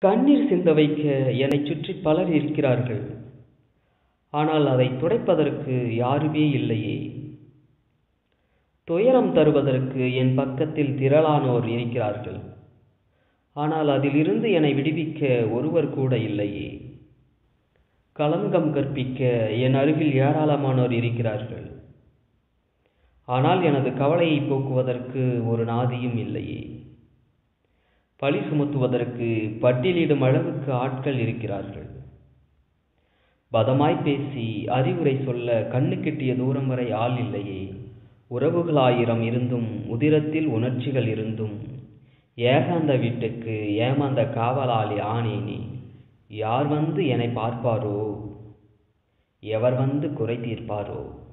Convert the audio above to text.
கண்ணீர் சிந்த வைக்க என்னைச் சுற்றி பலர் இருக்கிறார்கள் ஆனால் அதைத் துடைப்பதற்கு யாருமே இல்லையே துயரம் தருவதற்கு என் பக்கத்தில் திரளானோர் இருக்கிறார்கள் ஆனால் அதிலிருந்து என்னை விடுவிக்க ஒருவர் கூட இல்லையே களங்கம் கற்பிக்க என் அருகில் ஏராளமானோர் இருக்கிறார்கள் ஆனால் எனது கவலையை போக்குவதற்கு ஒரு நாதியும் இல்லையே பழி சுமத்துவதற்கு பட்டியலிடும் அளவுக்கு ஆட்கள் இருக்கிறார்கள் பதமாய் பேசி அறிவுரை சொல்ல கண்ணு கெட்டிய தூரம் வரை ஆள் இல்லையே உறவுகளாயிரம் இருந்தும் உதிரத்தில் உணர்ச்சிகள் இருந்தும் ஏகாந்த வீட்டுக்கு ஏமாந்த காவலாளி ஆனேனே யார் வந்து என்னை பார்ப்பாரோ எவர் வந்து குறை தீர்ப்பாரோ